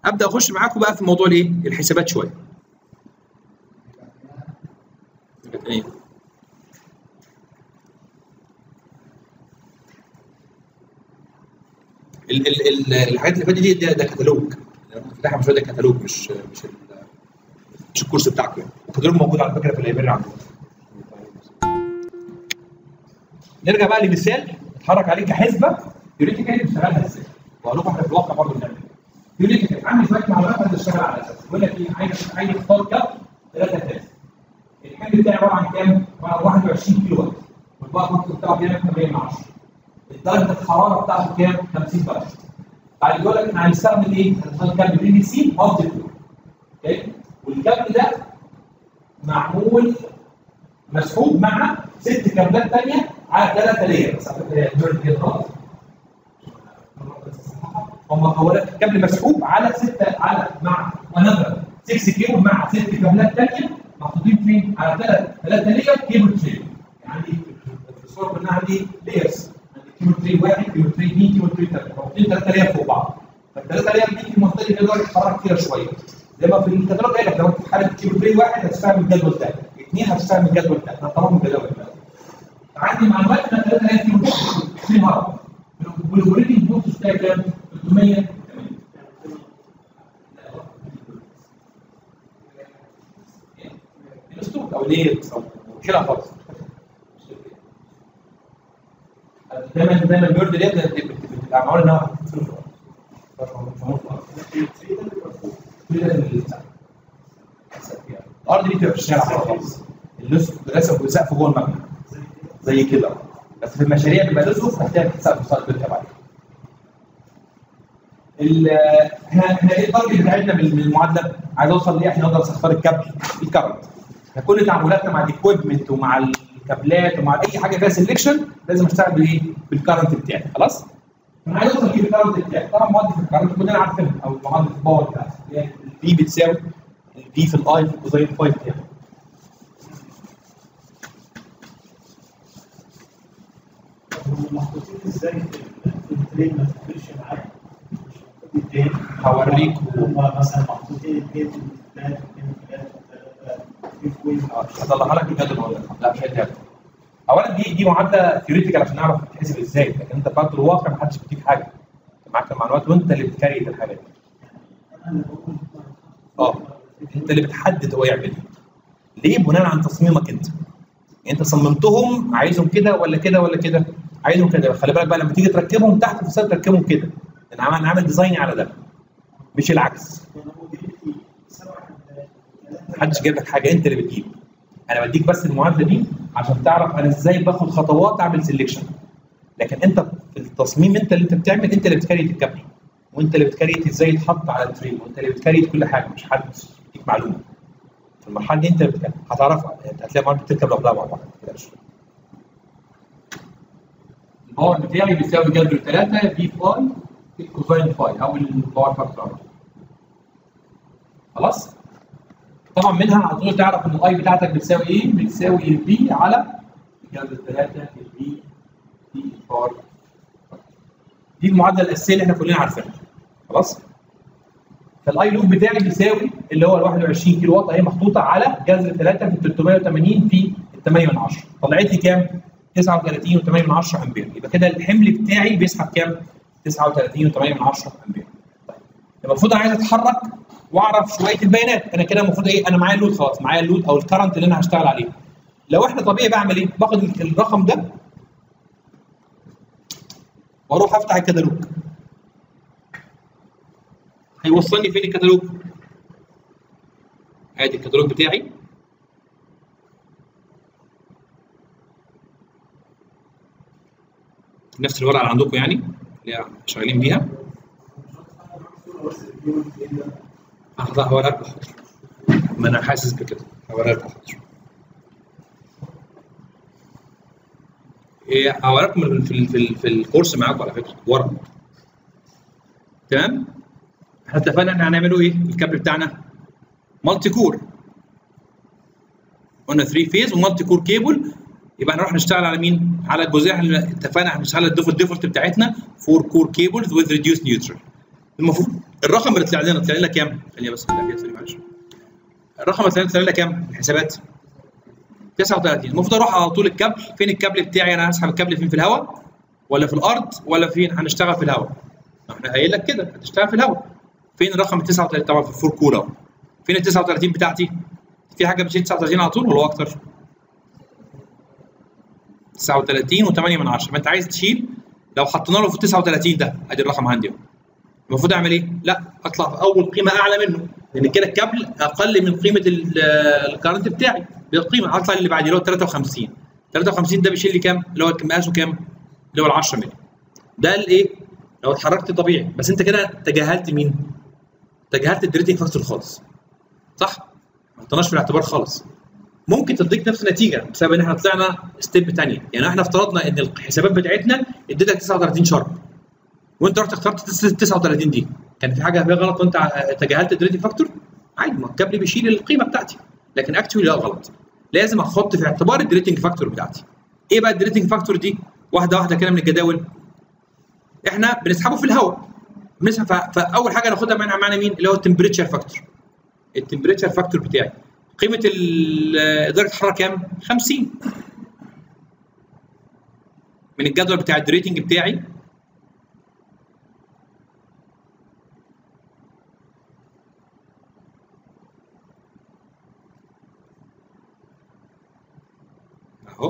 ابدا اخش معاكم بقى في موضوع الايه الحسابات شويه إيه؟ ال ال ال الحاجات اللي فاتت دي ده, ده كتالوج انا كنت فاتحها من شويه ده كتالوج مش مش ال مش الكورس بتاعكم يعني الكتالوج موجود على فكره في اللايبرري عندكم نرجع بقى لمثال اتحرك عليه كحسبه يوريتيكال بنشتغلها ازاي واقول لكم احنا في الواقع برضه بنعمل يوريتيكال عندي شويه معلومات عايز اشتغل على اساسها بيقول لك ايه عايز عايز اختار كام 3 كام الحمل بتاعي عباره عن كام؟ عباره عن 21 كيلو وات والباور كونت بتاعه كام؟ 8 من 10 درجه الحراره بتاعته كام؟ 50 درجه بعد يقول لك احنا هنستخدم ايه؟ هنستخدم كابل بي بي سي اوف ذا اوكي والكابل ده معمول مسحوب مع ست كابلات ثانيه على ثلاثه لير بس على فكره هي البيرد كده خلاص هم مكونات الكابل مسحوب على ستة على مع انذر 6 كيلو مع ست كابلات ثانيه محطوطين فين؟ على ثلاث ثلاثه لير كيبل تري يعني الصوره كلها عندي ليرز عندي كيبل تري واحد كيبل تري اثنين كيبل تري ثلاثه محطوطين ثلاثه لير فوق بعض فالثلاثه لير دي في منطقه درجه حراره كتيره شويه زي ما في الكتالوج قال لك لو انت في حاله كيبل تري واحد هتستعمل الجدول ده اثنين هتستعمل الجدول ده ده طبعا الجدول ده عندي معلومات ان 3000 كيلو في هارد والاوبريتنج بوست بتاعي كام؟ 300 الستوك او ليه شيلها خالص دايما دايما البيرد ديت بتبقى معموله انها الارض دي بتبقى في الشارع خالص اللسف وسقف جوه المبنى زي كده بس في المشاريع بيبقى لسه محتاج تسال مصادر بيركب عليه. احنا احنا ايه التارجت بتاعتنا من المعادله؟ عايز اوصل ليه عشان اقدر استخسر الكابل الكرنت. كل تعاملاتنا مع الاكويبمنت ومع الكابلات ومع اي حاجه فيها سelection لازم اشتغل بالايه؟ بالكرنت بتاعي خلاص؟ انا عايز اوصل للكرنت بتاعي طبعا معادله الكرنت كلنا عارفينها او معادله الباور بتاعتي اللي هي الفي بتساوي الفي في الاي في الكوزين 5 بتاعي. محطوطين ازاي في الترين ما تفرقش معايا اثنين هوريك هم مثلا محطوطين اثنين في الثلاث اثنين في الثلاث ثلاثه في كويس هطلعها لك بجد ولا لا مش هديها لك. اولا دي دي معادله ثيوريتيكال عشان نعرف تتحسب ازاي لكن انت في ارض الواقع ما حدش بيديك حاجه انت معاك المعلومات وانت اللي بتكريت الحاجات دي انا اللي بقول اه انت اللي بتحدد هو يعمل ايه ليه بناء عن تصميمك انت انت صممتهم عايزهم كده ولا كده ولا كده عايزهم كده خلي بالك بقى لما تيجي تركبهم تحت في السد تركبهم كده انا عامل عامل ديزاين على ده مش العكس انا مديرتي سبع محدش جايب لك حاجه انت اللي بتجيب انا بديك بس المعادله دي عشان تعرف انا ازاي باخد خطوات اعمل سيلكشن لكن انت في التصميم انت اللي انت بتعمل انت اللي بتكريت الكابل وانت اللي بتكريت ازاي يتحط على الترين وانت اللي بتكريت كل حاجه مش حد يديك معلومه في المرحله دي انت اللي بتكريت. هتعرفها انت هتلاقي معادله بتركب لوحدها مع بعض ما تقلقش الباور بتاعي بيساوي جذر 3 في فاي في كوزين فاي او الباور فاكتور خلاص طبعا منها على طول تعرف ان الاي بتاعتك بتساوي ايه؟ بتساوي البي على جذر 3 في البي في الباور دي المعادله الاساسيه اللي احنا كلنا عارفينها خلاص؟ فالاي لوب بتاعي بيساوي اللي هو ال 21 كيلو واط اهي محطوطه على جذر 3 في 380 في 8 من 10 طلعت لي كام؟ 39 و8 من 10 امبير يبقى كده الحمل بتاعي بيسحب كام؟ 39 و8 من 10 امبير طيب المفروض انا عايز اتحرك واعرف شويه البيانات انا كده المفروض ايه انا معايا اللود خلاص معايا اللود او الكرنت اللي انا هشتغل عليه لو احنا طبيعي بعمل ايه؟ باخد الرقم ده واروح افتح الكتالوج هيوصلني فين الكتالوج؟ ادي الكتالوج بتاعي نفس الورقه اللي عندكم يعني اللي شغالين بيها اه لا هو لا حاضر ما انا حاسس بكده هو لا حاضر ايه هوريكم في ال في ال في الكورس معاكم على فكره ورا تمام احنا اتفقنا ان هنعمله ايه الكابل بتاعنا مالتي كور قلنا 3 فيز ومالتي كور كيبل يبقى هنروح نشتغل على مين؟ على الجزئيه اللي اتفقنا هنشتغل على الديفولت ديفولت بتاعتنا 4 كور كيبلز وذ ريديوس نيوترال المفروض الرقم اللي طلع لنا طلع لنا كام؟ خليني بس أرجع كده ثانية معلش الرقم اللي طلع لنا طلع لنا كام؟ الحسابات 39 المفروض اروح على طول الكابل فين الكابل بتاعي انا هسحب الكابل فين في الهواء ولا في الارض ولا فين هنشتغل في الهواء احنا قايل لك كده هتشتغل في الهواء فين الرقم 39 طبعا في الفور كول اهو فين ال 39 بتاعتي في حاجه بتشيل 39 على طول ولا هو اكتر 39 و8 من 10 ما انت عايز تشيل لو حطينا له في 39 ده ادي الرقم عندي اهو المفروض اعمل ايه؟ لا اطلع في اول قيمه اعلى منه لان كده الكابل اقل من قيمه ال- الكارنت بتاعي بالقيمه هطلع اللي بعديه اللي هو 53 53 ده بيشيل لي كام؟ اللي هو مقاسه كام؟ اللي هو ال 10 مللي ده الايه؟ لو اتحركت طبيعي بس انت كده تجاهلت مين؟ تجاهلت الدريتنج فاكتور خالص صح؟ ما حطيناش في الاعتبار خالص ممكن تديك نفس النتيجه بسبب ان احنا طلعنا ستيب ثانيه يعني احنا افترضنا ان الحسابات بتاعتنا اديتك 39 شرط وانت رحت اخترت 39 دي كان في حاجه فيها غلط وانت ع- تجاهلت الدريتنج فاكتور عادي ما الكابل بيشيل القيمه بتاعتي لكن اكشولي لا غلط لازم احط في اعتبار الدريتنج فاكتور بتاعتي ايه بقى الدريتنج فاكتور دي واحده واحده كده من الجداول احنا بنسحبه في الهواء بنسحب ف- فاول حاجه ناخدها معانا معانا مين اللي هو التمبريتشر فاكتور التمبريتشر فاكتور بتاعي قيمه ال- درجه الحراره كام 50 من الجدول بتاع الدريتنج بتاعي اهو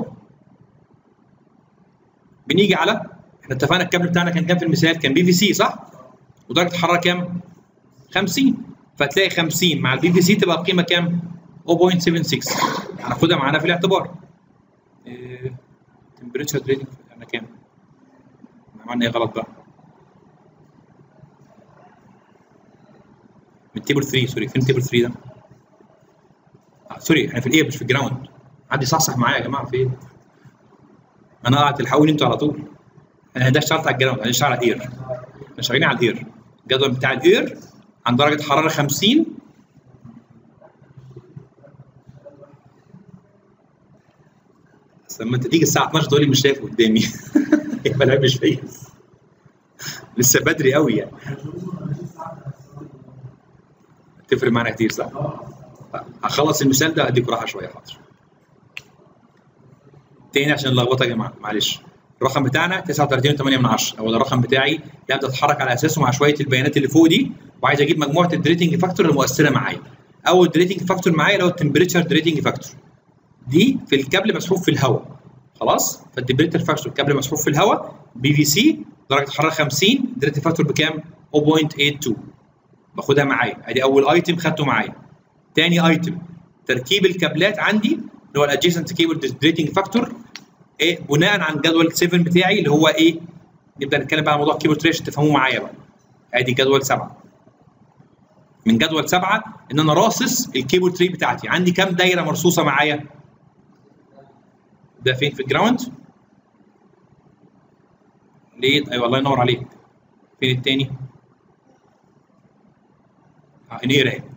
بنيجي على احنا اتفقنا الكابل بتاعنا كان كام في المثال كان بي في سي صح ودرجه الحراره كام 50 فتلاقي 50 مع البي في سي تبقى القيمه كام 0.76 هناخدها معانا في الاعتبار تمبريتشر درينج احنا كام عملنا ايه غلط بقى من تيبل 3 سوري فين تيبل 3 ده آه سوري احنا في الايه مش في الجراوند حد يصحصح معايا يا جماعه في ايه انا قاعد تلحقوني انتوا على طول انا ده اشتغلت على الجراوند انا اشتغل على الاير احنا شغالين على الاير الجدول بتاع الاير عن درجه حراره 50 بس لما انت تيجي الساعه 12 تقول لي مش شايف قدامي يبقى العيب مش فيا لسه بدري قوي يعني تفرق معانا كتير صح؟ هخلص المثال ده اديك راحه شويه حاضر تاني عشان اللخبطه يا جماعه معلش الرقم بتاعنا 39.8 من 10 هو ده الرقم بتاعي اللي ابدا اتحرك على اساسه مع شويه البيانات اللي فوق دي وعايز اجيب مجموعه الدريتنج فاكتور المؤثره معايا اول دريتنج فاكتور معايا اللي هو التمبريتشر دريتنج فاكتور دي في الكابل مسحوب في الهواء خلاص فالتمبريتشر فاكتور الكابل مسحوب في الهواء بي في سي درجه حراره 50 دريتنج فاكتور بكام 0.82 باخدها معايا ادي اول ايتم خدته معايا تاني ايتم تركيب الكابلات عندي اللي هو الادجيسنت كيبل دريتنج فاكتور ايه بناء عن جدول 7 بتاعي اللي هو ايه نبدا نتكلم بقى عن موضوع كيبل تريش تفهموه معايا بقى ادي جدول 7 من جدول 7 ان انا راصص الكيبل تري بتاعتي عندي كام دايره مرصوصه معايا ده فين في الجراوند ليه ايوه الله ينور عليك فين التاني اه انير اهي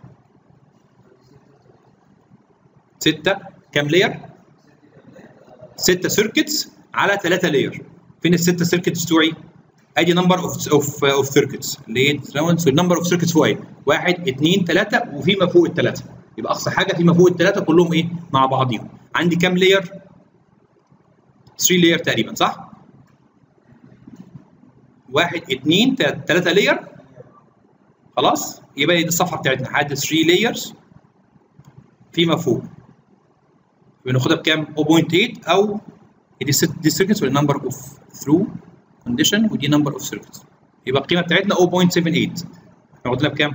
ستة كام لاير؟ ستة سيركتس على ثلاثة لاير فين الستة سيركتس بتوعي؟ ادي نمبر اوف اوف اوف سيركتس اللي هي النمبر اوف سيركتس فوق ايه؟ واحد اثنين ثلاثة وفيما فوق الثلاثة يبقى اقصى حاجة فيما فوق الثلاثة كلهم ايه؟ مع بعضيهم عندي كام لاير؟ 3 لاير تقريبا صح؟ واحد اثنين ثلاثة لاير خلاص؟ يبقى دي الصفحة بتاعتنا حد 3 لايرز فيما فوق بناخدها بكام 0.8 او دي ست دي سيركتس والنمبر اوف ثرو كونديشن ودي نمبر اوف سيركتس يبقى القيمه بتاعتنا 0.78 هناخد لها بكام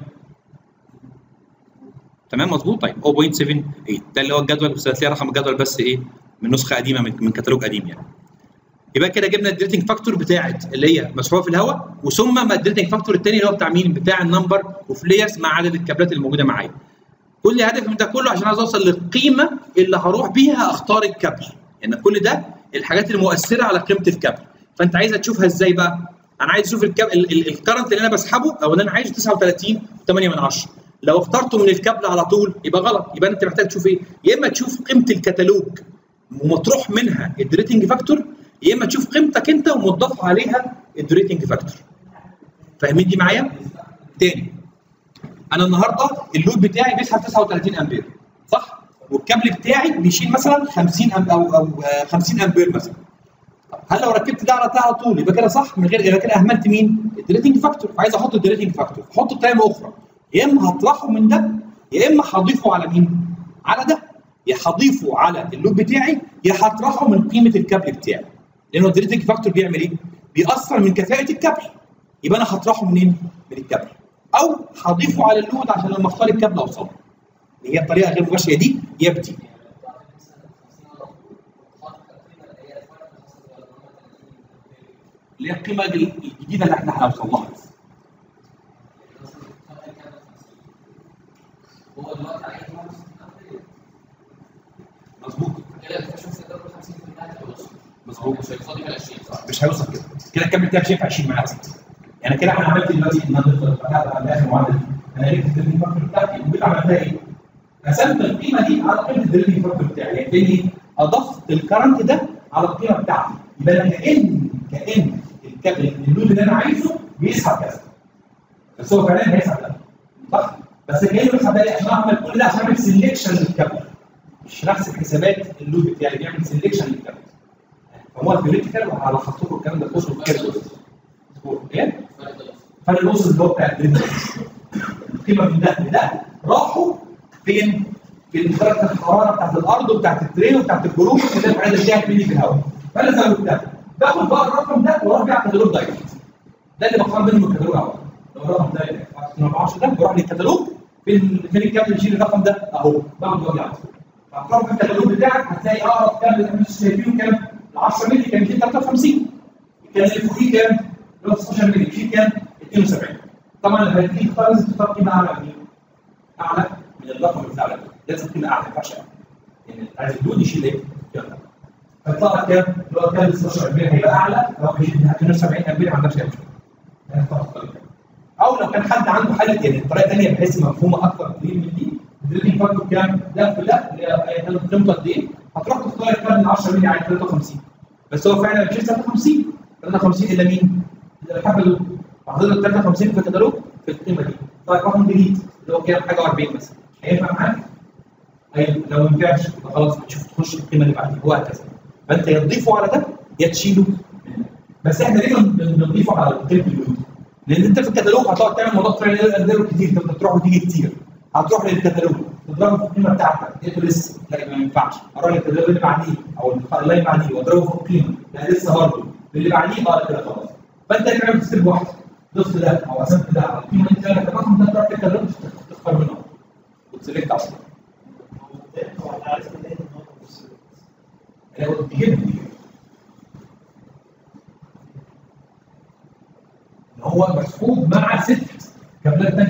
تمام مظبوط طيب 0.78 ده اللي هو الجدول بس هتلاقي رقم الجدول بس ايه من نسخه قديمه من, من كتالوج قديم يعني يبقى كده جبنا الدريتنج فاكتور بتاعت اللي هي مسحوبه في الهواء وثم الدريتنج فاكتور الثاني اللي هو بتاع مين بتاع النمبر اوف لايرز مع عدد الكابلات الموجوده معايا كل هدف من ده كله عشان عايز اوصل للقيمه اللي هروح بيها اختار الكابل يعني كل ده الحاجات المؤثره على قيمه الكابل فانت عايزها تشوفها ازاي بقى انا عايز اشوف الكرنت اللي انا بسحبه او اللي انا عايزه 39 8 من 10 لو اخترته من الكابل على طول يبقى غلط يبقى انت محتاج تشوف ايه يا اما تشوف قيمه الكتالوج ومطروح منها الدريتنج فاكتور يا اما تشوف قيمتك انت ومضاف عليها الدريتنج فاكتور فاهمين دي معايا تاني انا النهارده اللود بتاعي بيسحب 39 امبير صح؟ والكابل بتاعي بيشيل مثلا 50 أم او او آه، 50 امبير مثلا طب هل لو ركبت ده على ده على طول يبقى كده صح من غير يبقى كده اهملت مين؟ الدريتنج فاكتور فعايز احط الدريتنج فاكتور احطه بطريقه اخرى يا اما هطرحه من ده يا اما هضيفه على مين؟ على ده يا هضيفه على اللود بتاعي يا هطرحه من قيمه الكابل بتاعي لانه الدريتنج فاكتور بيعمل ايه؟ بيأثر من كفاءه الكابل يبقى انا هطرحه منين؟ من الكابل او هضيفه على اللود عشان لما اختار الكابل اوصله اللي هي الطريقه غير مباشره دي يبدي اللي هي القيمه الجديده اللي احنا هنوصل لها بس هو دلوقتي عليه 50 مظبوط كده الافشنسي ده 50% هتوصل مظبوط مش هيقصد يبقى 20 صح؟ مش هيوصل كده كده الكابل بتاعك شايف 20 معاك يعني كده انا عملت دلوقتي ان انا ضفت على اخر معادله دي انا جبت الدرينج فاكتور بتاعتي وجيت عملتها ايه؟ قسمت القيمه دي على قيمه الدرينج فاكتور بتاعي يعني كاني اضفت الكرنت ده على القيمه بتاعتي يبقى أنا كان كان الكابل اللود اللي انا عايزه بيسحب كذا بس هو فعلا هيسحب ده صح؟ بس كانه بيسحب ده ليه؟ عشان اعمل كل ده عشان اعمل سelection للكابل مش بحسب حسابات اللود بتاعي بيعمل سelection للكابل فهو الثيوريتيكال وهلخص لكم الكلام ده كله في كده ايه؟ فرق ده فرق النص اللي هو بتاع الدريد القيمه من ده لده راحوا فين؟ في درجه الحراره بتاعت الارض وبتاعت الترين وبتاعت الجروب اللي انا عايز اشتغل مني في الهواء فانا زودتها باخد بقى الرقم ده واروح بيه على الكتالوج دايركت ده اللي بختار منه من الكتالوج اهو لو الرقم ده 14 ده بروح للكتالوج فين فين الكابل اللي يشيل الرقم ده اهو باخد واجي على طول هتروح في الكتالوج بتاعك هتلاقي اقرب كابل اللي انتوا شايفينه كام؟ ال 10 مللي كان 253 كان اللي فوقيه كام؟ اللي هو 16 مللي فيه كام؟ 72 طبعا لما تيجي تختار لازم تختار قيمه اعلى من مين؟ اعلى من الرقم بتاع ده لازم قيمه اعلى ما ينفعش اقل يعني انت عايز اللود يشيل ايه؟ كام فيطلع لك كام؟ اللي هو كام 16 امبير هيبقى اعلى لو بيشيل 72 امبير ما عندكش اي مشكله يعني اختار الطريقة. او لو كان حد عنده حل يعني الطريقه الثانيه بحيث مفهومه اكثر كتير من دي الدريتنج فاكتور كام؟ ده في ده اللي هي كانت قيمته قد ايه؟ هتروح تختار الكام من 10 مللي على 53 بس هو فعلا بيشيل 53 53 الا مين؟ الا الحبل حاطط لك 53 في الكتالوج في القيمه دي طيب رقم جديد اللي هو كام حاجه 40 مثلا هينفع معاك؟ أي لو ما ينفعش يبقى خلاص بتشوف تخش القيمه اللي بعديها وهكذا فانت يا تضيفه على ده يا تشيله من ده. بس احنا ليه بن- بنضيفه على قيمه اللود؟ لان انت في الكتالوج هتقعد تعمل موضوع ترايل كتير تبدا تروح وتيجي كتير هتروح للكتالوج تضربه في القيمه بتاعتك لقيته لسه لا ما ينفعش اروح للكتالوج اللي بعديه او اللي اللي بعديه واضربه في القيمه لا لسه برضه اللي بعديه اه كده خلاص فانت تعمل ستيب واحده ضفت ده او قسمت ده على القيمه اللي انت الرقم ده تروح للكتالوج تختار منه وتسلكت على طول هو عايز منين النقطة والسلوك؟ انا قلت جدا ان هو مسحوب مع ست كابلات ثانيه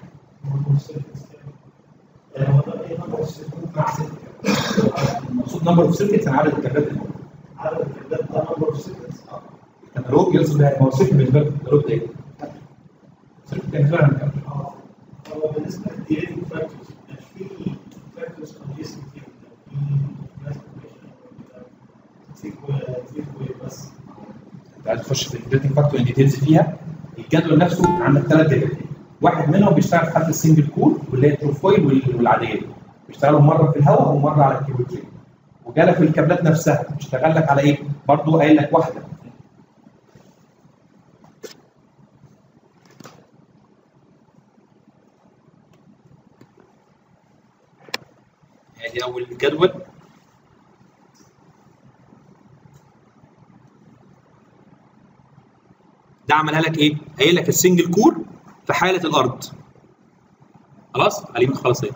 يعني هو ده ايه نقطة والسلوك؟ مع ست المقصود نمبر اوف سيركتس انا عدد الكابلات اللي موجودة. عدد الكابلات ده نمبر والسلوك الكتالوج يقصد بها هو السيركت بالنسبه لك الكتالوج ده ايه؟ السيركت بالنسبه لك كابل. هو بالنسبة للديريتنج فاكتورز مش في فاكتورز كويسة كتير في ناس سيكوال سيكوال بس انت عايز تخش في الديتنج فاكتور ديتيلز فيها الجدول نفسه عندك ثلاث جدول واحد منهم بيشتغل في حاله السنجل كور واللي هي التروفويل وال- والعاديه بيشتغلوا مره في الهواء ومره على الكيبل تري وجاله في الكابلات نفسها بيشتغل لك على ايه؟ برضه قايل لك واحده ادي اول جدول ده عملها لك ايه؟ قايل لك السنجل كور في حاله الارض خلاص؟ على اليمين خلاص ايه؟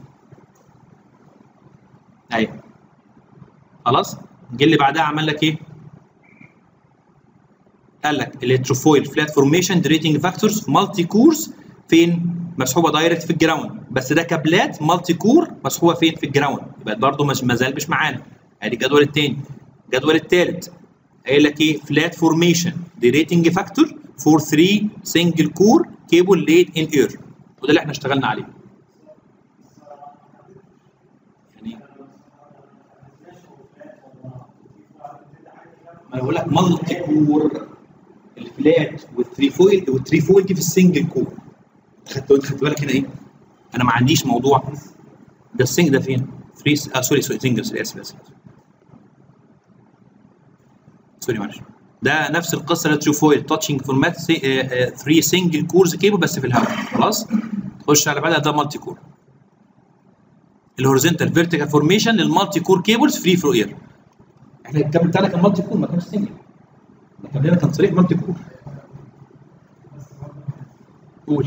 ايوه خلاص؟ جه اللي بعدها عمل لك ايه؟ قال لك الالكتروفويل فلات فورميشن دريتنج فاكتورز مالتي كورز فين؟ مسحوبه دايركت في الجراوند بس ده كابلات مالتي كور مسحوبه فين؟ في الجراوند يبقى برضه مش ما زال مش معانا ادي الجدول الثاني الجدول الثالث قايل لك ايه فلات فورميشن دي ريتنج فاكتور فور 3 سنجل كور كيبل ليد ان اير وده اللي احنا اشتغلنا عليه يعني ما انا بقول لك مالتي كور الفلات والثري فويل والثري فويل دي في السنجل كور خدت انت خدت بالك هنا ايه؟ انا ما عنديش موضوع ده السنج ده فين؟ فري اه سوري سوري سنجل سوري اسف اسف سوري معلش ده نفس القصه اللي تشوف فويل تاتشنج فورمات 3 سنجل كورز كيبل بس في الهواء خلاص تخش على بعدها ده مالتي كور الهوريزونتال فيرتيكال فورميشن للمالتي كور كيبلز فري فلو اير احنا الكابل بتاعنا كان مالتي كور ما كانش سنجل الكابل كان صريح مالتي كور قول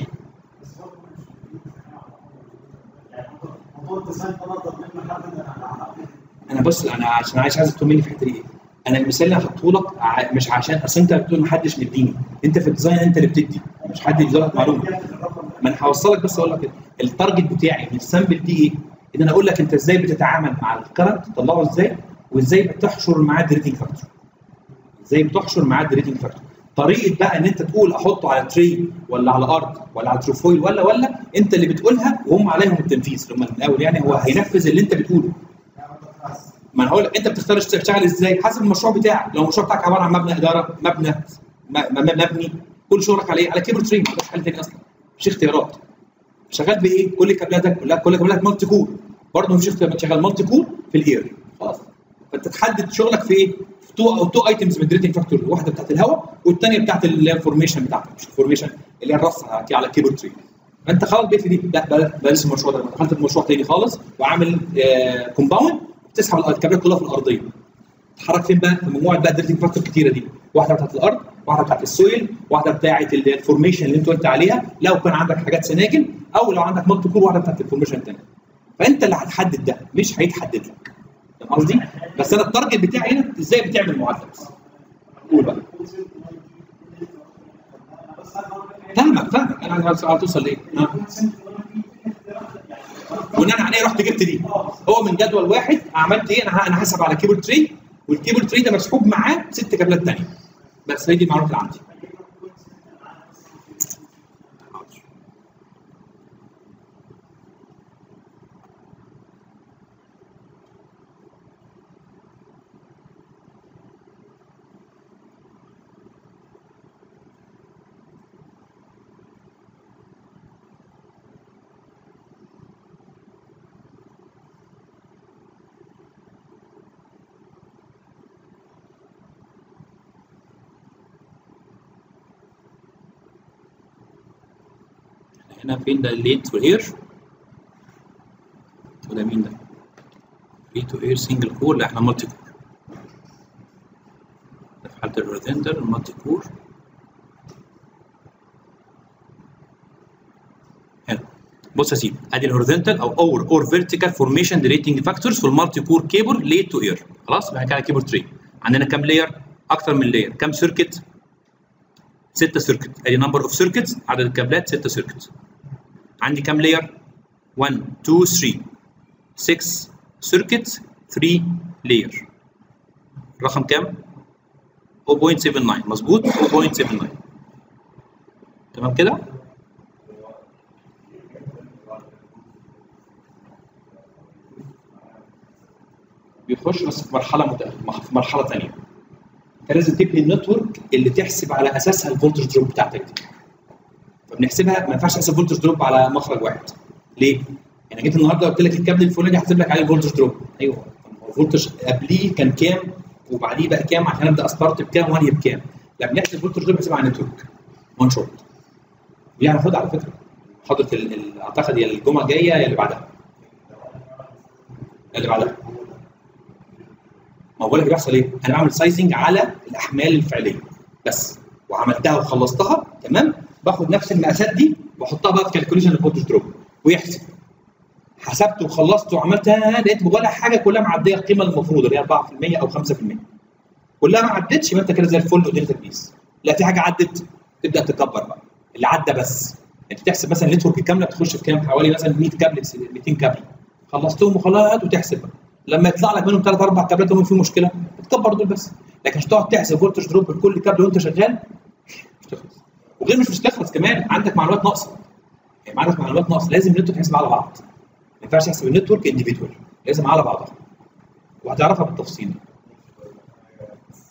موضوع الديزاين ده نقدر نعمل حاجه انا بص انا عشان عايز عايزك تطمني في الحته دي ايه انا المثال اللي هحطه لك ع- مش عشان اصل انت بتقول محدش مديني انت في الديزاين انت اللي بتدي مش حد يديلك معلومه ما انا هوصلك بس اقول لك كده التارجت بتاعي من السامبل دي ايه؟ ان انا اقول لك انت ازاي بتتعامل مع الكرنت تطلعه ازاي وازاي بتحشر معاه الريتنج فاكتور ازاي بتحشر معاه الريتنج فاكتور طريقه بقى ان انت تقول احطه على تري ولا على ارض ولا على تروفويل ولا ولا انت اللي بتقولها وهم عليهم التنفيذ هم من الاول يعني هو هينفذ اللي انت بتقوله ما انا هقول لك انت بتختار تشتغل ازاي حسب المشروع بتاعك لو المشروع بتاعك عباره عن مبنى اداره مبنى م- م- مبني كل شغلك عليه على كيبل تري ما عندكش حل تاني اصلا مفيش اختيارات شغال بايه؟ كل كابلاتك كلها كل كابلاتك مالتي كور برضه مفيش اختيار شغال مالتي كور في الاير خلاص فانت تحدد شغلك في ايه؟ في تو او تو ايتمز من الريتنج فاكتور واحده بتاعت الهواء والثانيه بتاعت اللي هي الفورميشن بتاعتك مش الفورميشن اللي هي الرص على على كيبل تري فانت خلاص بقيت في دي لا بل- بلاش المشروع ده دخلت في مشروع تاني خالص وعامل كومباوند بتسحب الكابلات كلها في الارضيه تتحرك فين بقى؟ في مجموعه بقى دريتنج فاكتور كتيره دي واحده بتاعت الارض واحده بتاعت السويل واحده بتاعت ال- الفورميشن اللي انت قلت عليها لو كان عندك حاجات سناجل او لو عندك مالتي كور واحده بتاعت الفورميشن الثانيه فانت اللي هتحدد ده مش هيتحدد لك فاهم قصدي؟ بس انا التارجت بتاعي هنا ازاي بتعمل معادله بس قول بقى فاهمك فاهمك انا عايز هتوصل لايه؟ ها؟ بناء عليه رحت جبت دي هو من جدول واحد عملت ايه انا انا حاسب على كيبل تري والكيبل تري ده مسحوب معاه ست كابلات ثانيه بس هي دي المعلومات اللي عندي هنا فين ده الليت والاير وده مين ده؟ ليت واير سنجل كور لا احنا مالتي كور ده في حاله الهوريزونتال المالتي كور هنا بص يا سيدي ادي الهوريزونتال او اور اور فيرتيكال فورميشن ريتنج فاكتورز في المالتي كور كيبل ليت تو اير خلاص يبقى كده كيبل تري عندنا كام لاير؟ اكتر من لاير كام سيركت؟ 6 سيركت ادي نمبر اوف سيركتس عدد الكابلات 6 سيركت عندي كام لاير 1 2 3 6 سيركت 3 لاير رقم كام 0.79 مظبوط 0.79 تمام كده بيخش بس في مرحله مت... في مرحله ثانيه انت لازم تبني النتورك اللي تحسب على اساسها الفولتج دروب بتاعتك دي فبنحسبها ما ينفعش احسب فولتج دروب على مخرج واحد ليه؟ يعني جيت النهارده قلت لك الكابل الفلاني هحسب لك عليه الفولتج دروب ايوه هو الفولتج قبليه كان كام وبعديه بقى كام عشان ابدا استارت بكام وانهي بكام لما نحسب الفولتج دروب بنحسبها على النتورك وان شوت دي هناخدها على فكره محاضره ال- ال- اعتقد يا الجمعه الجايه يا اللي بعدها اللي بعدها ما بقول لك بيحصل ايه؟ انا بعمل سايزنج على الاحمال الفعليه بس وعملتها وخلصتها تمام باخد نفس المقاسات دي واحطها بقى في كالكوليشن الفولتج دروب ويحسب حسبت وخلصت وعملت آه، لقيت ولا حاجه كلها معديه القيمه المفروضه اللي هي 4% او 5% كلها ما عدتش يبقى انت كده زي الفل ودنيتك بيس لا في حاجه عدت تبدا تكبر بقى اللي عدى بس انت تحسب مثلا النتورك كامله بتخش في كام حوالي مثلا 100 كابل 200 كابل خلصتهم وخلاص وتحسب بقى لما يطلع لك منهم ثلاث اربع كابلات هم في مشكله بتكبر دول بس لكن مش تقعد تحسب فولتج دروب بكل كابل وانت شغال مش تخلص وغير مش مش تخلص كمان عندك معلومات ناقصه يعني عندك معلومات ناقصه لازم النتورك تحسب على بعض ما ينفعش تحسب النتورك انديفيدوال لازم على بعضها وهتعرفها بالتفصيل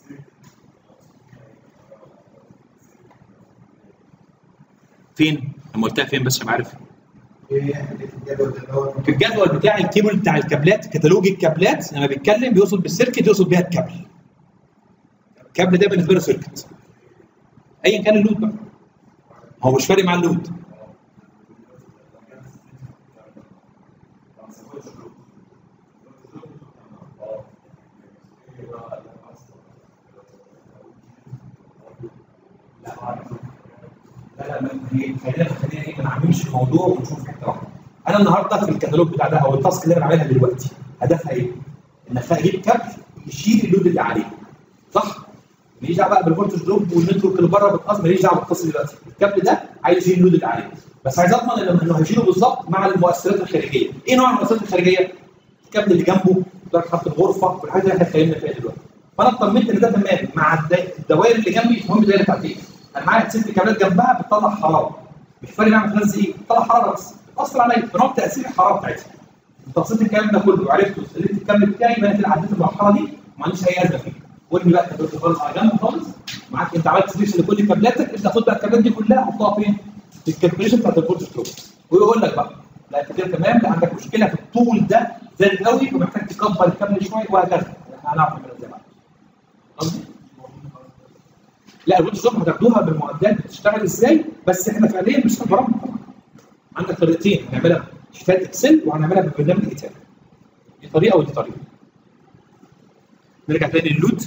فين؟ لما قلتها فين بس عشان عارف ايه حته الجدول ده اللي هو في الجدول بتاع الكيبل بتاع الكابلات كتالوج الكابلات لما بيتكلم بيقصد بالسيركت يقصد بيها الكابل الكابل ده بالنسبه له سيركت ايا كان اللود بقى هو مش فارق مع اللود لا لا ما هي- خلينا خلينا ايه ما نعممش الموضوع ونشوف حته واحده. انا النهارده في الكتالوج بتاع ده او التاسك اللي انا بعملها دلوقتي هدفها ايه؟ ان اجيب كابل يشيل اللود اللي عليه. صح؟ ماليش دعوه بقى بالفولتج دروب والنتورك اللي بره بتقص ماليش دعوه بالقصه دلوقتي. الكابل ده عايز يشيل اللود اللي عليه. بس عايز اضمن إنه- انه هيشيله بالظبط مع المؤثرات الخارجيه. ايه نوع المؤثرات الخارجيه؟ الكابل اللي جنبه درجه خط الغرفه والحاجات اللي احنا اتكلمنا فيها دلوقتي. فانا اطمنت ان ده تمام مع الدا- الدوائر اللي جنبي مش مهم الدايره بتاعت ايه؟ انا معايا ست كابلات جنبها بتطلع حراره. مش فارق معايا بتنزل ايه؟ بتطلع حراره بس بتاثر عليا فنوع تاثير الحراره بتاعتها. تبسيط الكلام ده كله وعرفت وسلمت الكابل بتاعي يبقى انا كده عديت المرحله دي ما عنديش اي ازمه فيه. وارمي بقى الكابلات خالص على جنب خالص معاك انت عملت سليكشن لكل كابلاتك ابدا خد بقى الكابلات دي كلها حطها فين؟ في الكالكوليشن بتاعت الفولتج دروب ويقول لك بقى لا انت كده تمام لا عندك مشكله في الطول ده زاد قوي ومحتاج تكبر الكابل شويه وهكذا احنا هنعرف نعمل ازاي بقى. قصدي؟ لا الفولتج دروب هتاخدوها بالمعدات بتشتغل ازاي بس احنا فعليا مش هنبرمج طبعا عندك طريقتين هنعملها بشتات اكسل وهنعملها ببرنامج ايتال دي طريقه ودي طريقه نرجع تاني للود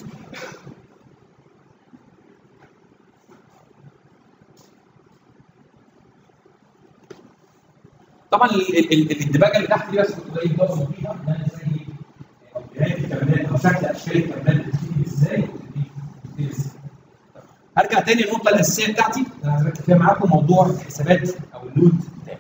طبعا ال- ال- ال- الدباجه اللي تحت دي بس كنت بلاقي بقصد فيها ان انا ازاي او قرايه الكابلات او شكل اشكال الكابلات بتبتدي ازاي وبتبتدي بتبتدي ازاي. ارجع تاني للنقطه الاساسيه بتاعتي اللي انا عايز اركز فيها معاكم موضوع الحسابات او اللود بتاعي.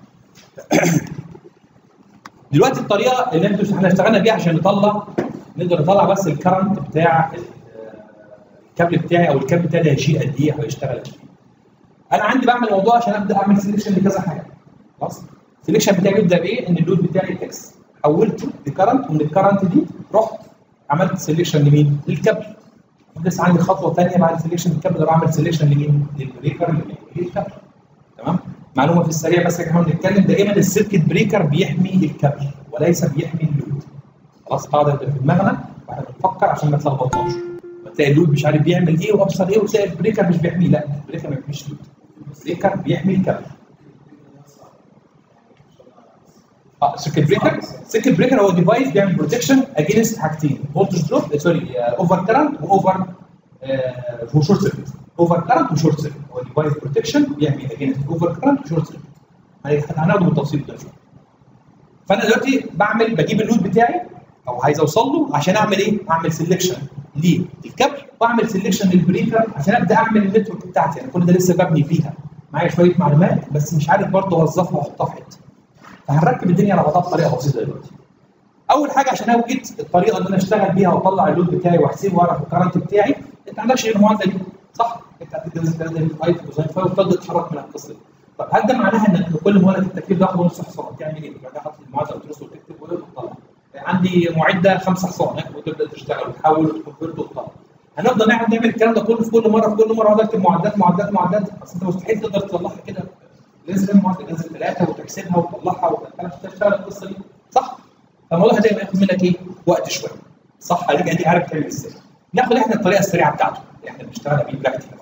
دلوقتي الطريقه اللي انتوا احنا اشتغلنا بيها عشان نطلع نقدر نطلع بس الكرنت بتاع ال- الكابل بتاعي او الكابل بتاعي ده هيشيل قد ايه او هيشتغل قد ايه. انا عندي بعمل موضوع عشان ابدا اعمل سelection لكذا حاجه خلاص السلكشن بتاعي بيبدا بايه؟ ان اللود بتاعي اكس حولته لكرنت ومن الكرنت دي رحت عملت سلكشن لمين؟ للكابل لسه عندي خطوه ثانيه بعد سلكشن الكابل اروح اعمل سلكشن لمين؟ للبريكر اللي بيحمي الكابل تمام؟ معلومه في السريع بس يا جماعه بنتكلم دائما السيركت بريكر بيحمي الكابل وليس بيحمي اللود خلاص قاعده في دماغنا واحنا بنفكر عشان ما تلخبطناش تلاقي اللود مش عارف بيعمل ايه وابصر ايه وتلاقي البريكر مش بيحميه لا البريكر ما بيحميش اللود البريكر بيحمي الكابل اه سيركت بريكر سيركت بريكر هو ديفايس بيعمل بروتكشن اجينست حاجتين فولتج دروب سوري اوفر كرنت واوفر هو شورت سيركت اوفر كرنت وشورت سيركت هو ديفايس بروتكشن بيعمل اجينست اوفر كرنت وشورت سيركت هناخده بالتفصيل ده شويه فانا دلوقتي بعمل بجيب اللود بتاعي او عايز اوصل له عشان اعمل ايه؟ اعمل سelection للكابل واعمل سelection للبريكر عشان ابدا اعمل النتورك بتاعتي انا كل ده لسه ببني فيها معايا شويه معلومات بس مش عارف برضه اوظفها واحطها في حته فهنركب الدنيا على بعضها بطريقه بسيطه دلوقتي. اول حاجه عشان اوجد الطريقه اللي انا اشتغل بيها واطلع اللود بتاعي واحسبه واعرف الكرنت بتاعي انت ما عندكش غير المعادله دي صح؟ انت هتدرس الكلام ده في الاي كوزين فاي وتبدا تتحرك من القصه دي. طب هل ده معناها ان كل مولد التكييف ده نص حصان تعمل ايه؟ بعدها حاطط المعادله وتدرس وتكتب وتطلع. عندي معده خمسه حصان ها؟ وتبدا تشتغل وتحول وتكونفرت وتطلع. هنفضل نعمل نعمل الكلام ده كله في كل مره في كل مره اقعد اكتب معدات معدات معدات اصل انت مستحيل تقدر تطلعها كده لازم تعمل معادله لازم ثلاثه وتحسبها وتطلعها وتدخلها تشتغل القصه دي صح؟ فالموضوع ده هياخد منك ايه؟ وقت شويه صح؟ هترجع دي عارف تعمل ازاي. ناخد احنا الطريقه السريعه بتاعته اللي احنا بنشتغل بيه براكتيكال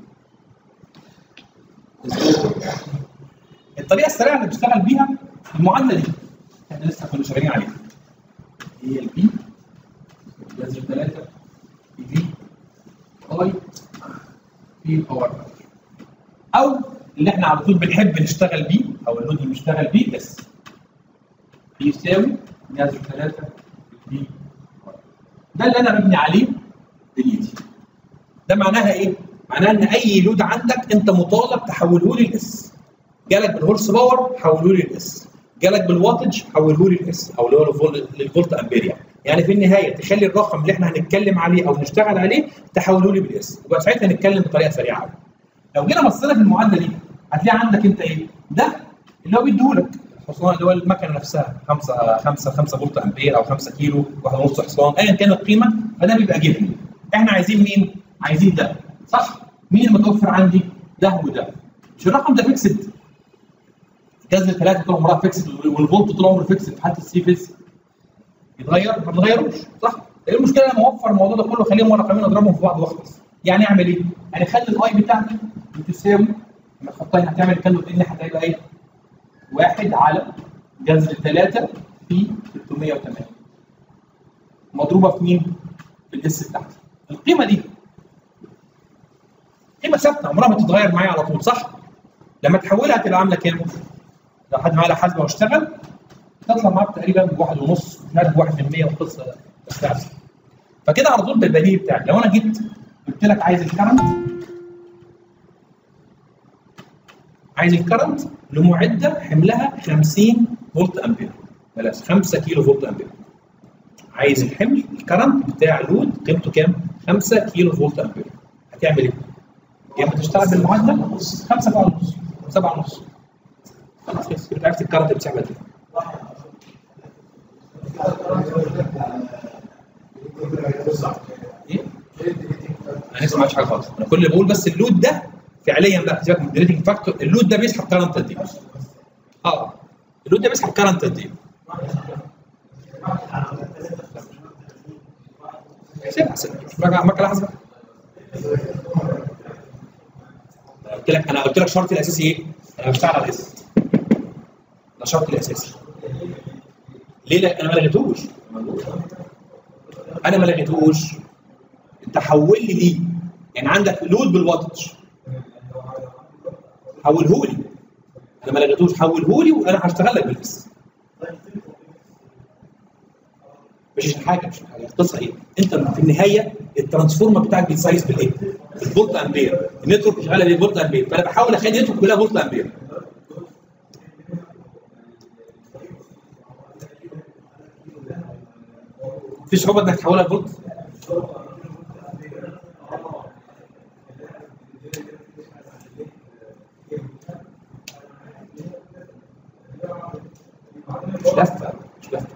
الطريقه السريعه اللي بنشتغل بيها المعادله دي احنا لسه كنا شغالين عليها هي البي لازم 3 في اي في باور او اللي احنا على طول بنحب نشتغل بيه او اللي بنشتغل بيه اس بيساوي جذر 3 في ده اللي انا ببني عليه دنيتي ده معناها ايه؟ معناها ان اي لود عندك انت مطالب تحوله لي الاس جالك بالهورس باور حوله لي الاس جالك بالواتج حوله لي الاس او اللي هو الفول- للفولت امبير يعني يعني في النهايه تخلي الرقم اللي احنا هنتكلم عليه او نشتغل عليه تحوله لي بالاس وبقى ساعتها نتكلم بطريقه سريعه قوي لو جينا بصينا في المعادله دي هتلاقي عندك انت ايه؟ ده اللي هو بيديهولك الحصان اللي هو المكنه نفسها 5 5 5 فولت امبير او 5 كيلو 1.5 حصان ايا كان القيمه فده بيبقى جيفن احنا عايزين مين؟ عايزين ده صح؟ مين المتوفر عندي؟ ده وده مش الرقم ده فيكسد جذر ثلاثه طول عمرها فيكس والفولت طول عمره فيكس في حاله السي فيس يتغير ما بنغيروش صح؟ ايه المشكله لما اوفر الموضوع ده كله خليهم رقمين اضربهم في بعض واخلص يعني اعمل ايه؟ يعني خلي الاي بتاعتي بتساوي لما تحطها هنا هتعمل كام اللي هتبقى ايه؟ واحد على جذر ثلاثه في 380 مضروبه في مين؟ في الاس بتاعتي القيمه دي قيمه ثابته عمرها ما تتغير معايا على طول صح؟ لما تحولها تبقى عامله كام؟ لو حد معاه حاسبه واشتغل تطلع معاك تقريبا بواحد ونص مش عارف بواحد من 100 وقصه بتاعتي فكده على طول بالبديهي بتاعي لو انا جيت قلت لك عايز الكرنت عايز الكرنت لمعده حملها 50 فولت امبير بلاش 5 كيلو فولت امبير عايز الحمل الكرنت بتاع لود قيمته كام؟ 5 كيلو فولت امبير هتعمل ايه؟ يا اما تشتغل بالمعادله 5 بقى ونص 7 ونص خلاص بس يبقى عرفت الكرنت بتعمل ايه ايه؟ انا لسه ما عملتش حاجه خالص انا كل اللي بقول بس اللود ده فعليا بقى سيبك من الدريتنج فاكتور اللود ده بيسحب كرنت قد ايه؟ اه اللود ده بيسحب كرنت قد ايه؟ سيبها سيبها راجع مكة لحظه قلت لك انا قلت لك شرطي الاساسي ايه؟ انا بشتغل على الاس ده شرطي الاساسي ليه لا انا ما لغيتوش انا ما لغيتوش انت حول لي ليه يعني عندك لود بالواتج حوله لي انا ما لغيتوش حوله لي وانا هشتغل لك بالاس مش عشان حاجه مش عشان حاجه القصه ايه؟ انت في النهايه الترانسفورمر بتاعك بيتسايز بالايه؟ بالفولت امبير النتورك شغاله بالفولت امبير فانا بحاول اخلي النتورك كلها فولت امبير في صعوبه انك تحولها لفولت؟ مش لفه مش لفه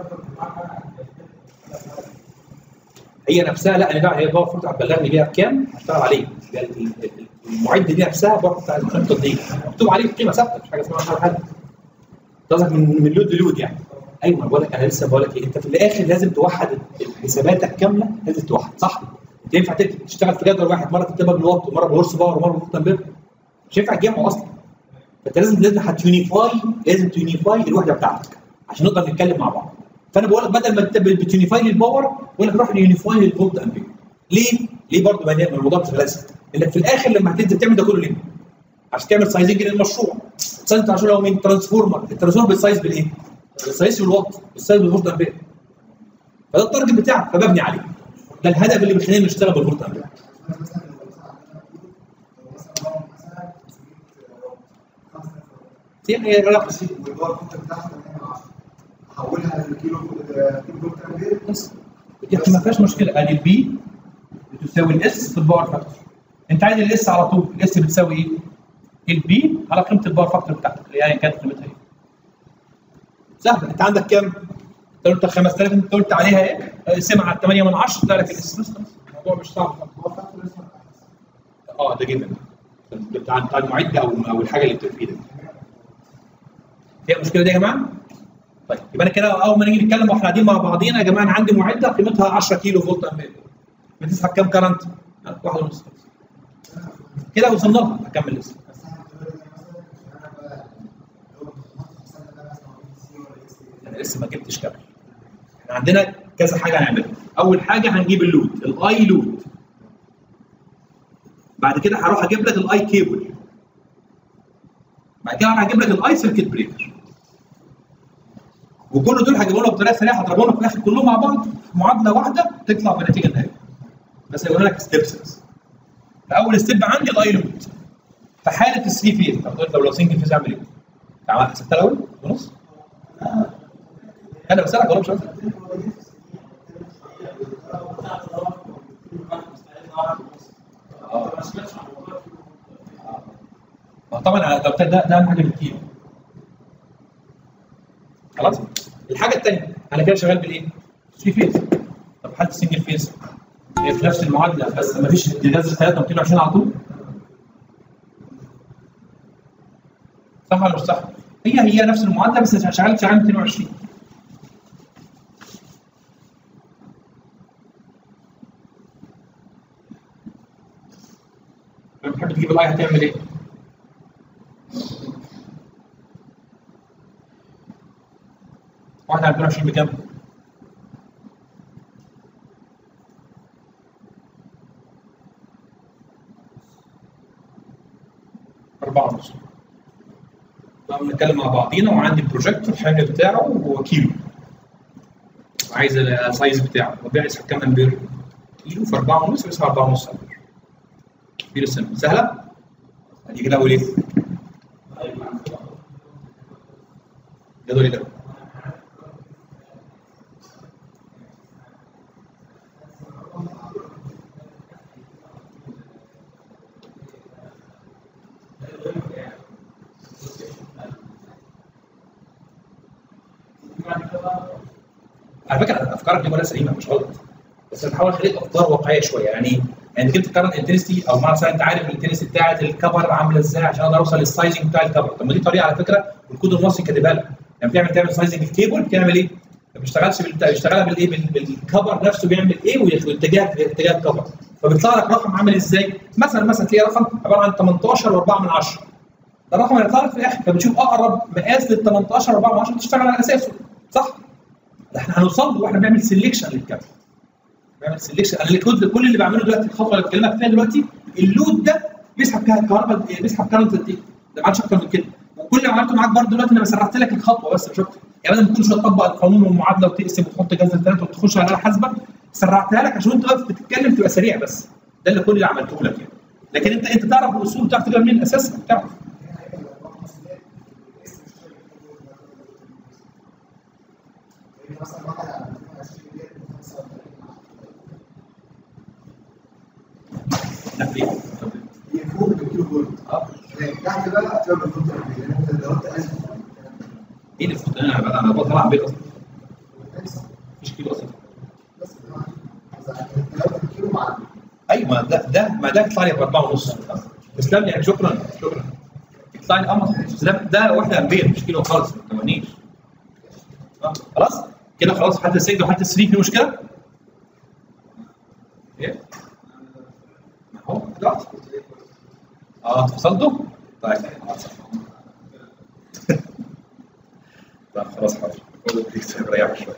هي نفسها لا انا بقى هي باور فوت هتبلغني بيها بكام هشتغل عليه يعني ال- ال- المعد دي نفسها باور فوت بتاع الخطه دي مكتوب عليه قيمه ثابته مش حاجه اسمها حاجه حد قصدك من من لود للود يعني ايوه انا بقول لك انا لسه بقول لك ايه انت في الاخر لازم توحد حساباتك كامله لازم توحد صح؟ انت ينفع تكتب- تشتغل في جدول واحد مره تكتبها بالوات ومره بالهورس باور ومره بالفوت امبير مش ينفع تجمعه اصلا فانت لازم لازم هتيونيفاي لازم تيونيفاي الوحده بتاعتك عشان نقدر نتكلم مع بعض فانا بقول لك بدل ما انت بتيونيفاي للباور بقول لك روح يونيفاي للفولت امبير ليه؟ ليه برضه ما هي- الموضوع مش غلاسه انك في الاخر لما هتنزل تعمل ده كله ليه؟ عشان تعمل سايزنج للمشروع سايز عشان لو من ترانسفورمر الترانسفورمر بيتسايز بالايه؟ بيتسايز بالوات بيتسايز بالفولت امبير فده التارجت بتاعك فببني عليه ده الهدف اللي بيخلينا نشتغل بالفولت امبير هي هي علاقه احولها لكيلو كيلو فولت امبير بس دي ما فيهاش مشكله ادي البي بتساوي الاس في الباور فاكتور انت عايز الاس على طول الاس بتساوي ايه؟ البي على قيمه الباور فاكتور بتاعتك اللي هي كانت قيمتها ايه؟ سهله انت عندك كام؟ انت قلت 5000 انت قلت عليها ايه؟ اقسمها على 8 من 10 تلاقي لك الاس بس خلاص. الموضوع مش صعب اه ده جدا بتاع بتاع المعد او او الحاجه اللي بتبقى في ايدك فيها المشكله دي يا جماعه؟ طيب يبقى انا كده اول ما نيجي نتكلم واحنا قاعدين مع بعضينا يا جماعه انا عندي معده قيمتها 10 كيلو فولت امبير بتسحب كام كرنت؟ واحد ونص كده وصلنا لها اكمل لسه بس احنا دلوقتي مثلا انا بقى لو حسبنا ده مثلا سي ولا اس انا لسه ما جبتش كامل احنا عندنا كذا حاجه هنعملها اول حاجه هنجيب اللود الاي لود بعد كده هروح اجيب لك الاي كيبل بعد كده هروح اجيب لك الاي سيركت بريكر وكل دول هجيبهم لك بطريقه سريعه هضربهم لك في الاخر كلهم مع بعض في معادله واحده تطلع بنتيجه النهائيه بس هيقول لك ستيبس بس فاول ستيب عندي الاي لود في حاله الثري فيز طب طب لو سنجل فيز اعمل ايه؟ تعال حسبتها الاول ونص انا بسالك ولا مش بسالك؟ ما طبعا ده ده ده اهم حاجه بالكيلو خلاص الحاجه الثانيه انا كده شغال بالايه؟ 3 فيز طب حاله السنجل فيز هي في نفس المعادله بس ما فيش جذر 3 220 على طول صح ولا مش صح؟ هي هي نفس المعادله بس شغال شغال 220 لما تحب تجيب الاي هتعمل ايه؟ واحد على 220 بكام؟ أربعة ونص بقى بنتكلم مع بعضينا وعندي بروجيكتور الحمل بتاعه هو كيلو عايز السايز بتاعه وبيع يسحب كام امبير؟ كيلو في 4 ونص بيسحب 4 ونص امبير كبير السنة سهلة؟ ادي كده اقول ايه؟ جدول ايه ده؟ على فكره افكارك دي كلها سليمه مش غلط بس انا بحاول اخليك افكار واقعيه شويه يعني يعني انت تقارن الانتنستي او مثلا انت عارف الانتنستي بتاعت الكفر عامله ازاي عشان اقدر اوصل للسايزنج بتاع الكفر طب ما دي طريقه على فكره والكود المصري كاتبها لك يعني بتعمل تعمل سايزنج الكيبل بتعمل ايه؟ ما بيشتغلش بال- بيشتغلها بالايه؟ بال- بالكفر نفسه بيعمل ايه واتجاه اتجاه الكفر فبيطلع لك رقم عامل ازاي؟ مثلا مثلا تلاقي رقم عباره عن 18 و4 من 10 ده الرقم اللي هيطلع لك في الاخر فبتشوف اقرب مقاس لل 18 4 من 10 تشتغل على اساسه صح؟ ده احنا هنوصل له واحنا بنعمل سيلكشن للكابل بعمل سيلكشن انا الكود كل اللي بعمله دلوقتي الخطوه اللي بكلمك فيها دلوقتي اللود ده بيسحب كه- كهرباء بيسحب كارنت قد ايه؟ ده ما عادش اكتر من كده وكل اللي عملته معاك برضه دلوقتي انا سرعت لك الخطوه بس مش اكتر يعني بدل ما كل شويه تطبق القانون والمعادله وتقسم وتحط جذر ثلاثه وتخش على الاله حاسبه سرعتها لك عشان انت واقف بتتكلم تبقى سريع بس ده اللي كل اللي عملته لك يعني لكن انت انت تعرف الاصول تعرف تجيبها منين الاساس تعرف مثلا واحد على 220 ديت ب 45 لا ليه؟ هي فوق بالكيلو فولت اه تحت بقى هتبقى بالفولت لان انت ضربت 1000 ايه اللي فوت انا بقى انا بطلع بيت اصلا مفيش كيلو اصلا بس ضربت الكيلو مع ايوه ما ده ده ما ده يطلع لي ب 4 ونص تسلم لي يعني شكرا شكرا يطلع لي اه ده ده واحده امبير مش كيلو خالص ما تمنيش آه، خلاص كده خلاص حتى السنجل وحتى الثري في مشكله؟ ايه؟ ما هو دلوقتي اه اتفصلتوا؟ طيب خلاص طيب خلاص حاضر خد البريك ريح شويه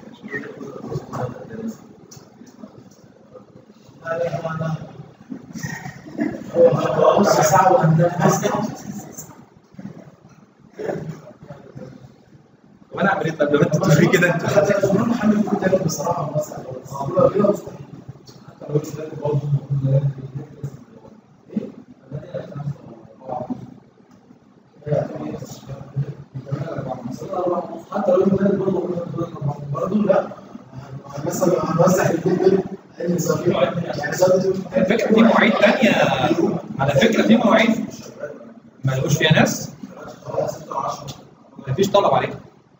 هو نص ساعه وهننفذ وانا اعمل ايه طب لما انت تقول لي كده انت حتى كنا محمل كود تاني بصراحه بس الموضوع كده مستحيل حتى لو قلت لك برضه حتى لو انت برضه برضه لا مثلا هنوزع الكود ده اي صغير يعني صغير على فكره في مواعيد تانية على فكره في مواعيد ما لقوش فيها ناس مفيش طلب عليها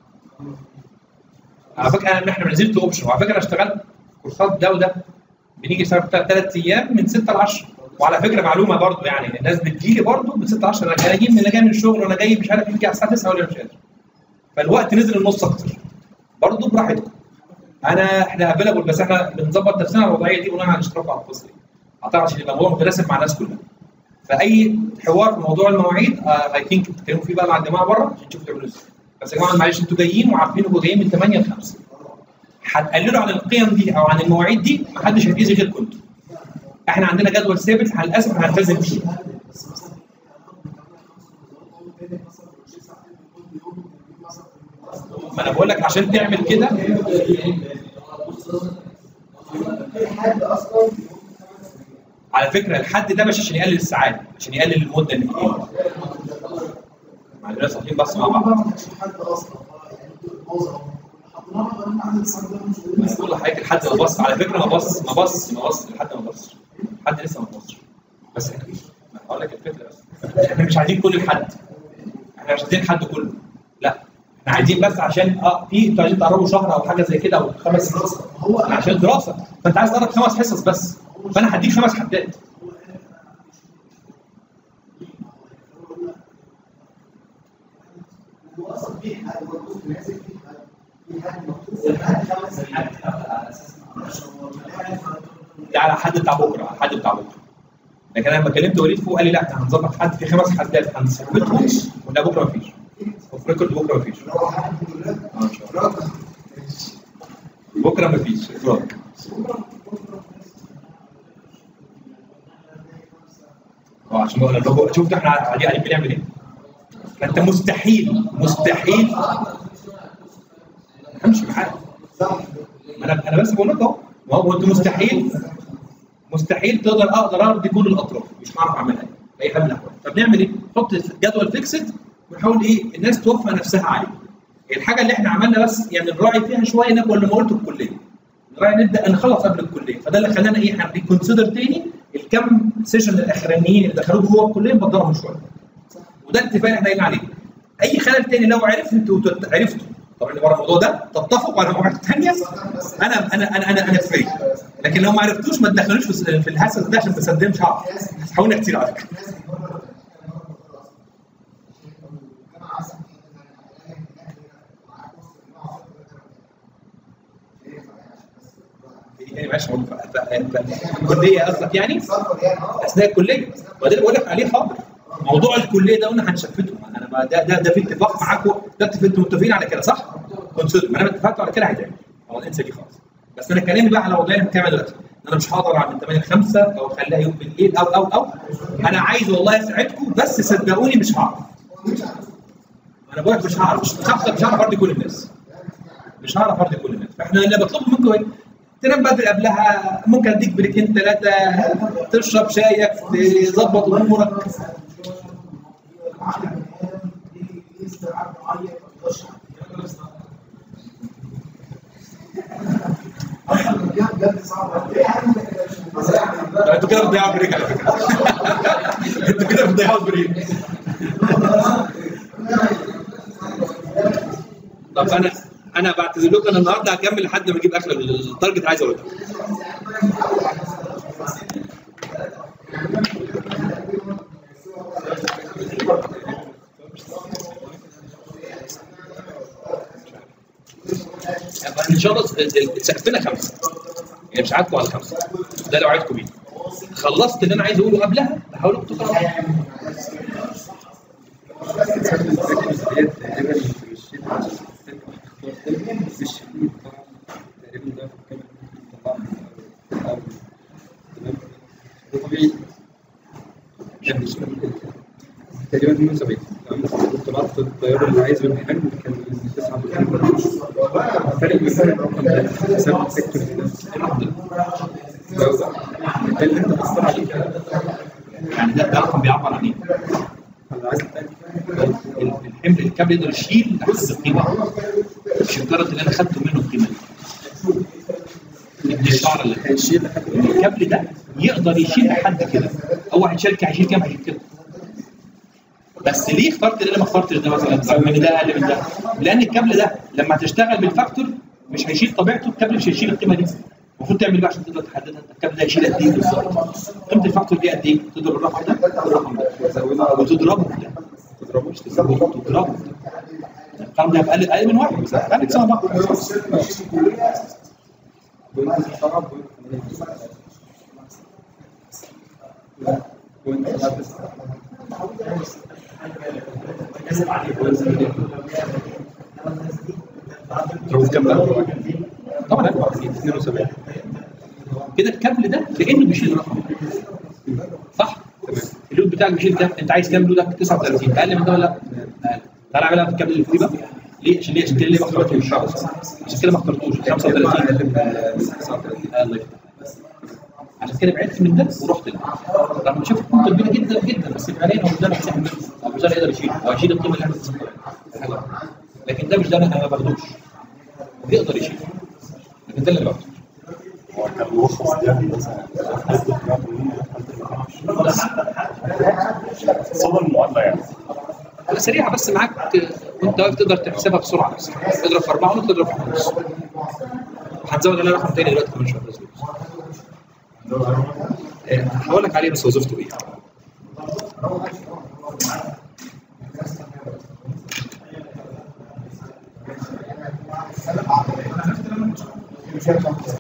على فكره انا احنا نزلت اوبشن وعلى فكره انا اشتغلت كورسات ده وده بنيجي نشتغل ثلاث ايام من 6 ل 10 وعلى فكره معلومه برضو يعني الناس بتجيلي برضو من 6 ل 10 انا جاي من انا جاي من الشغل وانا جاي مش عارف يجي على الساعه 9 ولا مش قادر فالوقت نزل النص اكتر برضو براحتكم انا احنا افيلابل بس احنا بنظبط نفسنا على الوضعيه دي بناء على الاشتراك على الفصل اعتقد عشان يبقى الموضوع متناسب مع الناس كلها فاي حوار في موضوع المواعيد اي ثينك بتتكلموا فيه بقى مع الجماعه بره عشان تشوفوا تعملوا ازاي بس يا جماعه معلش انتوا جايين وعارفين انكم جايين من 8 ل 5 هتقللوا عن القيم دي او عن المواعيد دي محدش هيتاذي غيركم انتوا احنا عندنا جدول ثابت للاسف هنلتزم بيه بس مثلا مثلا ساعتين كل يوم مثلا ما انا بقول لك عشان تعمل كده في حد اصلا على فكره الحد ده مش عشان يقلل الساعات عشان يقلل المده اللي فيه مع الناس صاحيين بس مع بعض ما كانش حد اصلا يعني معظم حطيناها بقى عدد الساعات ده مش بس بقول لحضرتك الحد ما بص على فكره ما بص ما بص ما بص الحد ما بص الحد لسه ما بصش بس احنا ما هقول لك الفكره بس احنا مش عايزين كل الحد احنا مش عايزين الحد كله لا احنا عايزين بس عشان اه في انتوا عايزين تقربوا شهر او حاجه زي كده او خمس دراسه ما هو احنا عشان دراسه فانت عايز تقرب خمس حصص بس فانا هديك خمس حدات اصلا في حد هو البوست نازل في حد في حد مكتوب في حد خمس الحاجة بتتقفل على اساس ده على حد بتاع بكره على حد بتاع بكره لكن انا لما كلمت وليد فوق قال لي لا احنا هنظبط حد في خمس حدات هنثبتهم ولا بكره مفيش وفي ريكورد بكره مفيش هو حد بيقول لك اه ان شاء الله رقم بكره مفيش افراج اه عشان بقول لك شفت احنا علي علي بنعمل ايه؟ فانت مستحيل مستحيل امشي معاك صح انا انا بس بقول لك اهو ما هو انت مستحيل مستحيل تقدر اقدر ارضي كل الاطراف مش هعرف اعملها باي حال من الاحوال فبنعمل ايه؟ نحط جدول فيكسد ونحاول ايه الناس توفق نفسها عليه الحاجه اللي احنا عملنا بس يعني نراعي فيها شويه نبقى اللي ما قلته الكليه نراعي نبدا نخلص قبل الكليه فده اللي خلانا ايه هنريكونسيدر تاني الكم سيشن الاخرانيين اللي دخلوه جوه الكليه نبدرهم شويه وده الاتفاق اللي احنا قايلين عليه اي خلل تاني لو عرفت انتوا تت- عرفتوا طبعا اللي بره الموضوع ده تتفقوا على مواعيد ثانيه انا انا انا انا انا فري لكن لو ما عرفتوش ما تدخلوش في في الهسس ده عشان تصدق مش هعرف حاولنا كتير على فكره الناس اللي بره الجامعه اصلا في معاك بص الجامعه دي تاني معلش هقول ف- ف- ف- الكليه قصدك يعني سفر يعني اه اثناء الكليه وده اللي بقول لك عليه حاضر موضوع الكليه ده قلنا هنشفته انا ما ده ده ده في اتفاق معاكم ده اتفق- انتوا متفقين على كده صح؟ كونسيدر ما انا اتفقت على كده هيتعمل هو انسى دي خالص بس انا كلامي بقى على موضوع اللي بتعمل دلوقتي ان انا مش هقدر اعمل 8 ل 5 او اخليها يوم بالليل او او او انا عايز والله اساعدكم بس صدقوني مش هعرف انا بقول لك مش هعرف مش هعرف مش هعرف ارضي كل الناس مش هعرف ارضي كل الناس فاحنا اللي بطلبه منكم ايه؟ تنام بدري قبلها ممكن اديك بريكين ثلاثه تشرب شايك تظبط امورك بجد صعب لا، انتوا كده بتضيعوا بريك على فكره انتوا كده بتضيعوا بريك طب انا انا بعتذر لكم انا النهارده هكمل لحد ما اجيب اخر التارجت عايز اقوله ان شاء الله سقفنا خمسه يعني مش عادكم على خمسه ده لو عايزكم بيه خلصت اللي انا عايز اقوله قبلها بحاول تقرأ تقريبا 72 تمام كنت بعت الطياره اللي عايز الامتحان كان 49 فرق بين الرقم ده حساب السيكتور ده ده اللي انت بتصدر عليه يعني ده ده رقم بيعبر عن ايه؟ انا عايز الحمل الكابل يقدر يشيل حسب القيمه مش الجرد اللي انا خدته منه القيمه دي ابن الشعر اللي هيشيل لحد الكابل ده يقدر يشيل لحد كده هو هيشيل هيشيل كام هيشيل كده بس ليه اخترت اللي انا ما اخترتش ده مثلا رغم ان ده اقل من ده لان الكابل ده لما هتشتغل بالفاكتور مش هيشيل طبيعته الكابل مش هيشيل القيمه دي المفروض تعمل بقى عشان تقدر تحددها انت الكابل ده هيشيل قد ايه بالظبط قيمه الفاكتور دي قد ايه تضرب الرقم ده بالرقم ده وتضربه في ده تضربه مش تزوده تضربه في ده الرقم ده هيبقى اقل اقل من واحد بس اقل سنه بقى بوينت سبعة بوينت ثمانية بوينت سبعة تضربه في كام بقى؟ طبعا أقل. 72 كده الكابل ده كانه بيشيل الرقم صح؟ تمام اللود بتاعك بيشيل كام؟ انت عايز كام لودك؟ 39 اقل من ده ولا لا؟ اقل تعالى اعملها في الكابل اللي فوقيه بقى ليه؟ عشان ليه؟ عشان كده ليه ما اخترتوش؟ عشان كده ما اخترتوش 35 اقل من 39 الله يفتح عشان كده بعدت من ده ورحت ده رغم ان شفت نقطه كبيره جدا جدا بس فعليا هو مش ده اللي هيسحب منه او مش ده اللي يقدر يشيل او يشيل القيمه اللي احنا بنسحبها لكن ده مش ده انا ما باخدوش يقدر يشيل لكن ده اللي باخده هو كان ملخص ده مثلا صدى المعادله يعني لا سريعه بس معاك وانت واقف تقدر تحسبها بسرعه بس تضرب في اربعه ونص تضرب في خمس هتزود عليها رقم تاني دلوقتي كمان شويه بس آه، هقول لك عليه بس وظيفته ايه مش هينفع